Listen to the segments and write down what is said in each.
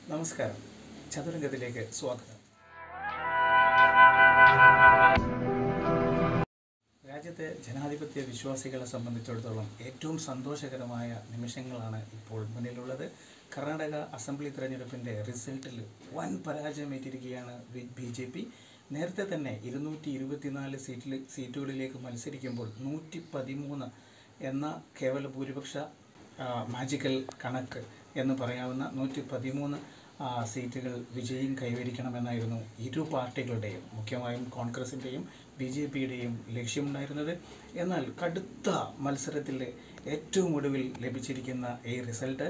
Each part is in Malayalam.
നമസ്കാരം ചതുരംഗത്തിലേക്ക് സ്വാഗതം രാജ്യത്തെ ജനാധിപത്യ വിശ്വാസികളെ സംബന്ധിച്ചിടത്തോളം ഏറ്റവും സന്തോഷകരമായ നിമിഷങ്ങളാണ് ഇപ്പോൾ മുന്നിലുള്ളത് കർണാടക അസംബ്ലി തെരഞ്ഞെടുപ്പിൻ്റെ റിസൾട്ടിൽ വൻ പരാജയമേറ്റിരിക്കുകയാണ് ബി ജെ പി നേരത്തെ തന്നെ ഇരുന്നൂറ്റി ഇരുപത്തിനാല് സീറ്റിൽ സീറ്റുകളിലേക്ക് മത്സരിക്കുമ്പോൾ നൂറ്റി പതിമൂന്ന് എന്ന കേവല ഭൂരിപക്ഷ ആ, മാജിക്കൽ കണക്ക് എന്ന് പറയാവുന്ന നൂറ്റി പതിമൂന്ന് ആ, സീറ്റുകൾ വിജയം കൈവരിക്കണമെന്നായിരുന്നു ഇരു പാർട്ടികളുടെയും മുഖ്യമായും കോൺഗ്രസിൻ്റെയും ബി ജെ പിയുടെയും ലക്ഷ്യമുണ്ടായിരുന്നത് എന്നാൽ കടുത്ത മത്സരത്തിൽ ഏറ്റവും ഒടുവിൽ ലഭിച്ചിരിക്കുന്ന ഈ റിസൾട്ട്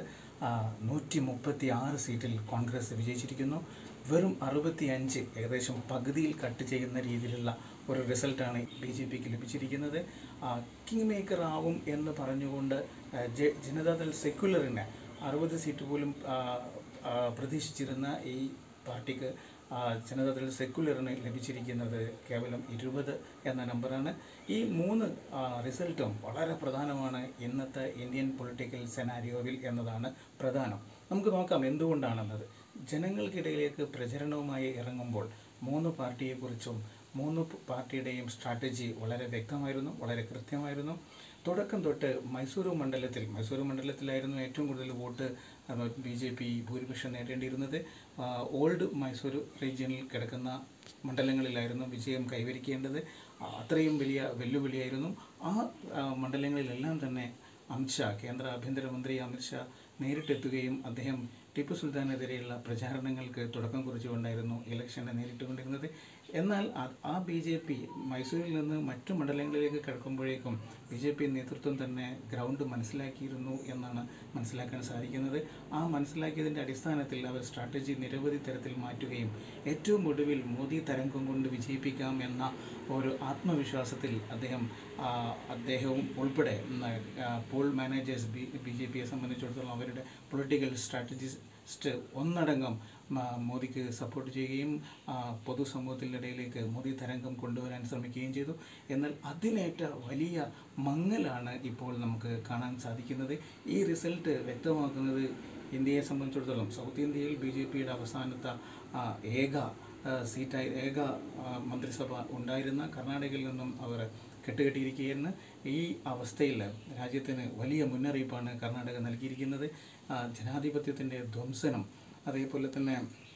നൂറ്റി മുപ്പത്തി ആറ് സീറ്റിൽ കോൺഗ്രസ് വിജയിച്ചിരിക്കുന്നു വെറും അറുപത്തി അഞ്ച് ഏകദേശം പകുതിയിൽ കട്ട് ചെയ്യുന്ന രീതിയിലുള്ള ഒരു റിസൾട്ടാണ് ബി ജെ പിക്ക് ലഭിച്ചിരിക്കുന്നത് കിങ് മേക്കർ ആവും എന്ന് പറഞ്ഞുകൊണ്ട് ആ, ജ- ജനതാദൾ സെക്യുലറിന് അറുപത് സീറ്റ് പോലും ആ, ആ, പ്രതീക്ഷിച്ചിരുന്ന ഈ പാർട്ടിക്ക് ആ, ജനതാദൾ സെക്യുലറിന് ലഭിച്ചിരിക്കുന്നത് കേവലം ഇരുപത് എന്ന നമ്പറാണ് ഈ മൂന്ന് ആ, റിസൾട്ടും വളരെ പ്രധാനമാണ് ഇന്നത്തെ ഇന്ത്യൻ പൊളിറ്റിക്കൽ സെനാരിയോവിൽ എന്നതാണ് പ്രധാനം നമുക്ക് നോക്കാം എന്തുകൊണ്ടാണെന്നത് ജനങ്ങൾക്കിടയിലേക്ക് പ്രചരണവുമായി ഇറങ്ങുമ്പോൾ മൂന്ന് പാർട്ടിയെക്കുറിച്ചും മൂന്ന് പ- പാർട്ടിയുടെയും സ്ട്രാറ്റജി വളരെ വ്യക്തമായിരുന്നു വളരെ കൃത്യമായിരുന്നു തുടക്കം തൊട്ട് മൈസൂരു മണ്ഡലത്തിൽ മൈസൂരു മണ്ഡലത്തിലായിരുന്നു ഏറ്റവും കൂടുതൽ വോട്ട് ബി ജെ പി ഭൂരിപക്ഷം നേടേണ്ടിയിരുന്നത് ആ, ഓൾഡ് മൈസൂരു റീജിയനിൽ കിടക്കുന്ന മണ്ഡലങ്ങളിലായിരുന്നു വിജയം കൈവരിക്കേണ്ടത് ആ, അത്രയും വലിയ വെല്ലുവിളിയായിരുന്നു ആ ആ, മണ്ഡലങ്ങളിലെല്ലാം തന്നെ അമിത്ഷാ കേന്ദ്ര ആഭ്യന്തരമന്ത്രി അമിത്ഷാ നേരിട്ടെത്തുകയും അദ്ദേഹം ടിപ്പു സുൽത്താനെതിരെയുള്ള പ്രചാരണങ്ങൾക്ക് തുടക്കം കുറിച്ചുകൊണ്ടായിരുന്നു ഇലക്ഷനെ നേരിട്ടുകൊണ്ടിരുന്നത് എന്നാൽ ആ- ആ ബി ജെ പി മൈസൂരിൽ നിന്ന് മറ്റു മണ്ഡലങ്ങളിലേക്ക് കടക്കുമ്പോഴേക്കും ബി ജെ പി നേതൃത്വം തന്നെ ഗ്രൗണ്ട് മനസ്സിലാക്കിയിരുന്നു എന്നാണ് മനസ്സിലാക്കാൻ സാധിക്കുന്നത് ആ മനസ്സിലാക്കിയതിൻ്റെ അടിസ്ഥാനത്തിൽ അവർ സ്ട്രാറ്റജി നിരവധി തരത്തിൽ മാറ്റുകയും ഏറ്റവും ഒടുവിൽ മോദി തരംഗം കൊണ്ട് വിജയിപ്പിക്കാം എന്ന ഒരു ആത്മവിശ്വാസത്തിൽ അദ്ദേഹം ആ, അദ്ദേഹവും ഉൾപ്പെടെ ഉം, ആ, poll managers B B J പിയെ സംബന്ധിച്ചിടത്തോളം അവരുടെ പൊളിറ്റിക്കൽ സ്ട്രാറ്റജിസ്റ്റ് ഒന്നടങ്കം മ, മോദിക്ക് സപ്പോർട്ട് ചെയ്യുകയും ആ, പൊതുസമൂഹത്തിനിടയിലേക്ക് മോദി തരംഗം കൊണ്ടുവരാൻ ശ്രമിക്കുകയും ചെയ്തു എന്നാൽ അതിനേറ്റ വലിയ മങ്ങലാണ് ഇപ്പോൾ നമുക്ക് കാണാൻ സാധിക്കുന്നത് ഈ റിസൾട്ട് വ്യക്തമാക്കുന്നത് ഇന്ത്യയെ സംബന്ധിച്ചിടത്തോളം സൗത്ത് ഇന്ത്യയിൽ ബി ജെ പിയുടെ അവസാനത്തെ ആ, ഏക ആ, സീറ്റായി ഏക ആ, മന്ത്രിസഭ ഉണ്ടായിരുന്ന കർണാടകയിൽ നിന്നും അവർ കെട്ടുകെട്ടിയിരിക്കുകയെന്ന് ഈ അവസ്ഥയിൽ രാജ്യത്തിന് വലിയ മുന്നറിയിപ്പാണ് കർണാടക നൽകിയിരിക്കുന്നത് ആ, ജനാധിപത്യത്തിൻ്റെ ധ്വംസനം അതേപോലെ തന്നെ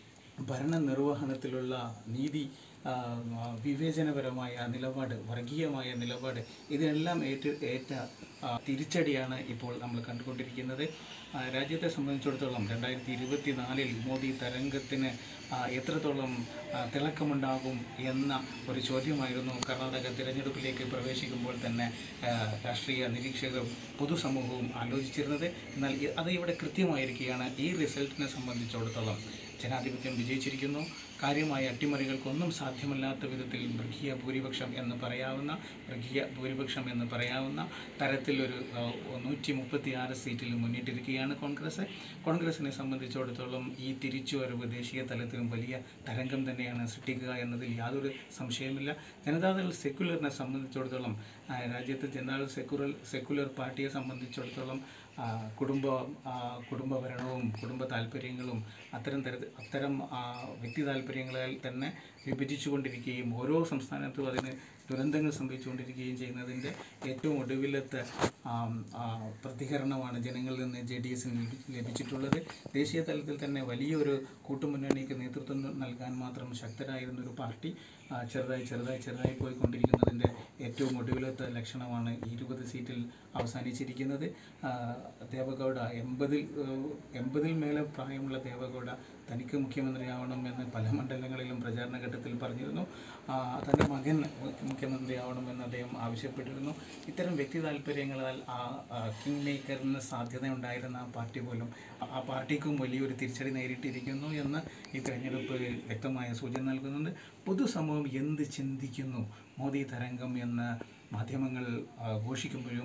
ഭരണനിർവഹണത്തിലുള്ള നീതി ആ, ആ, വിവേചനപരമായ നിലപാട് വർഗീയമായ നിലപാട് ഇതിനെല്ലാം ഏറ്റ ഏറ്റ ആ, തിരിച്ചടിയാണ് ഇപ്പോൾ നമ്മൾ കണ്ടുകൊണ്ടിരിക്കുന്നത് ആ, രാജ്യത്തെ സംബന്ധിച്ചിടത്തോളം രണ്ടായിരത്തി ഇരുപത്തി നാലിൽ മോദി തരംഗത്തിന് ആ, എത്രത്തോളം ആ, തിളക്കമുണ്ടാകും എന്ന ഒരു ചോദ്യമായിരുന്നു കർണാടക തിരഞ്ഞെടുപ്പിലേക്ക് പ്രവേശിക്കുമ്പോൾ തന്നെ ആ, രാഷ്ട്രീയ നിരീക്ഷകരും പൊതുസമൂഹവും ആലോചിച്ചിരുന്നത് എന്നാൽ ഇ- അത് ഇവിടെ കൃത്യമായിരിക്കുകയാണ് ഈ റിസൾട്ടിനെ സംബന്ധിച്ചിടത്തോളം ജനാധിപത്യം വിജയിച്ചിരിക്കുന്നു കാര്യമായ അട്ടിമറികൾക്കൊന്നും സാധ്യമല്ലാത്ത വിധത്തിൽ മൃഗീയ ഭൂരിപക്ഷം എന്ന് പറയാവുന്ന മൃഗീയ ഭൂരിപക്ഷം എന്ന് പറയാവുന്ന തരത്തിലൊരു നൂറ്റി മുപ്പത്തി ആറ് സീറ്റിൽ മുന്നിട്ടിരിക്കുകയാണ് കോൺഗ്രസ് കോൺഗ്രസിനെ സംബന്ധിച്ചിടത്തോളം ഈ തിരിച്ചുവരവ് ദേശീയ തലത്തിലും വലിയ തരംഗം തന്നെയാണ് സൃഷ്ടിക്കുക എന്നതിൽ യാതൊരു സംശയമില്ല ജനതാദൾ സെക്യുലറിനെ സംബന്ധിച്ചിടത്തോളം ആ, രാജ്യത്തെ ജനതാദൾ സെക്യുലർ സെക്യുലർ പാർട്ടിയെ സംബന്ധിച്ചിടത്തോളം ആ, കുടുംബ ആ, കുടുംബഭരണവും കുടുംബ താല്പര്യങ്ങളും അത്തരം തരത്തിൽ അത്തരം ആ, വ്യക്തി താല്പര്യങ്ങളാൽ തന്നെ വിഭജിച്ചുകൊണ്ടിരിക്കുകയും ഓരോ സംസ്ഥാനത്തും അതിന് ദുരന്തങ്ങൾ സംഭവിച്ചുകൊണ്ടിരിക്കുകയും ചെയ്യുന്നതിൻ്റെ ഏറ്റവും ഒടുവിലത്തെ ആം, ആ, പ്രതികരണമാണ് ജനങ്ങളിൽ നിന്ന് ജെ ഡി എസിന് ലഭിച്ചിട്ടുള്ളത് ദേശീയ തലത്തിൽ തന്നെ വലിയൊരു കൂട്ടുമുന്നണിക്ക് നേതൃത്വം നൽകാൻ മാത്രം ശക്തരായിരുന്ന ഒരു പാർട്ടി ആ, ചെറുതായി ചെറുതായി ചെറുതായി പോയിക്കൊണ്ടിരിക്കുന്നതിൻ്റെ ഏറ്റവും ഒടുവിലത്തെ ലക്ഷണമാണ് ഈ ഇരുപത് സീറ്റിൽ അവസാനിച്ചിരിക്കുന്നത് ആ, ദേവഗൗഡ എൺപതിൽ ഏഹ്, എൺപതിൽ മേലെ പ്രായമുള്ള ദേവഗൗഡ തനിക്ക് മുഖ്യമന്ത്രിയാവണമെന്ന് പല മണ്ഡലങ്ങളിലും പ്രചാരണ ഘട്ടത്തിൽ പറഞ്ഞിരുന്നു ആ, തൻ്റെ മകൻ മുഖ്യമന്ത്രിയാവണമെന്ന് അദ്ദേഹം ആവശ്യപ്പെട്ടിരുന്നു ഇത്തരം വ്യക്തി താല്പര്യങ്ങളാൽ ആ ആ, കിങ് മേക്കറിന് സാധ്യത ഉണ്ടായിരുന്ന ആ പാർട്ടി പോലും ആ- ആ പാർട്ടിക്കും വലിയൊരു തിരിച്ചടി നേരിട്ടിരിക്കുന്നു എന്ന് ഈ തെരഞ്ഞെടുപ്പ് വ്യക്തമായ സൂചന നൽകുന്നുണ്ട് പൊതുസമൂഹം എന്ത് ചിന്തിക്കുന്നു മോദി തരംഗം എന്ന് മാധ്യമങ്ങൾ ആ, ഘോഷിക്കുമ്പോഴും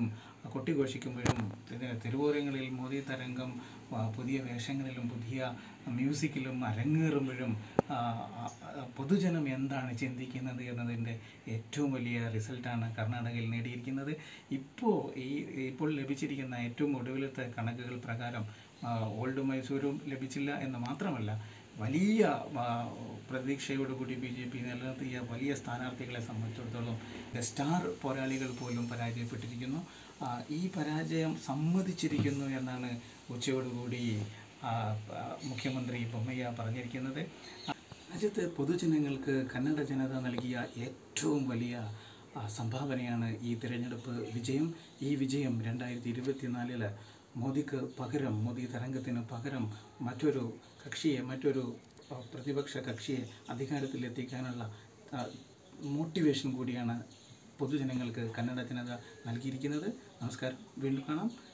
കൊട്ടിഘോഷിക്കുമ്പോഴും ഇത് തെരുവോരങ്ങളിൽ മോദി തരംഗം ആ, പുതിയ വേഷങ്ങളിലും പുതിയ മ്യൂസിക്കിലും അരങ്ങേറുമ്പോഴും ആ, ആ, ആ, പൊതുജനം എന്താണ് ചിന്തിക്കുന്നത് എന്നതിൻ്റെ ഏറ്റവും വലിയ റിസൾട്ടാണ് കർണാടകയിൽ നേടിയിരിക്കുന്നത് ഇപ്പോൾ ഈ ഇപ്പോൾ ലഭിച്ചിരിക്കുന്ന ഏറ്റവും ഒടുവിലത്തെ കണക്കുകൾ പ്രകാരം ആ, ഓൾഡ് മൈസൂരും ലഭിച്ചില്ല എന്ന് മാത്രമല്ല വലിയ ആ, പ്രതീക്ഷയോടുകൂടി ബി ജെ പി നിലനിർത്തിയ വലിയ സ്ഥാനാർത്ഥികളെ സംബന്ധിച്ചിടത്തോളം സ്റ്റാർ പോരാളികൾ പോലും പരാജയപ്പെട്ടിരിക്കുന്നു ആ, ഈ പരാജയം സമ്മതിച്ചിരിക്കുന്നു എന്നാണ് ഉച്ചയോടുകൂടി ആ, ആ, മുഖ്യമന്ത്രി ബൊമ്മയ്യ പറഞ്ഞിരിക്കുന്നത് രാജ്യത്തെ പൊതുജനങ്ങൾക്ക് കന്നഡ ജനത നൽകിയ ഏറ്റവും വലിയ ആ, സംഭാവനയാണ് ഈ തിരഞ്ഞെടുപ്പ് വിജയം ഈ വിജയം രണ്ടായിരത്തി ഇരുപത്തിനാലില് മോദിക്ക് പകരം മോദി തരംഗത്തിന് പകരം മറ്റൊരു കക്ഷിയെ മറ്റൊരു ആ, പ്രതിപക്ഷ കക്ഷിയെ അധികാരത്തിലെത്തിക്കാനുള്ള ആ, മോട്ടിവേഷൻ കൂടിയാണ് പൊതുജനങ്ങൾക്ക് കന്നഡ ജനത നൽകിയിരിക്കുന്നത് നമസ്കാരം വീണ്ടും കാണാം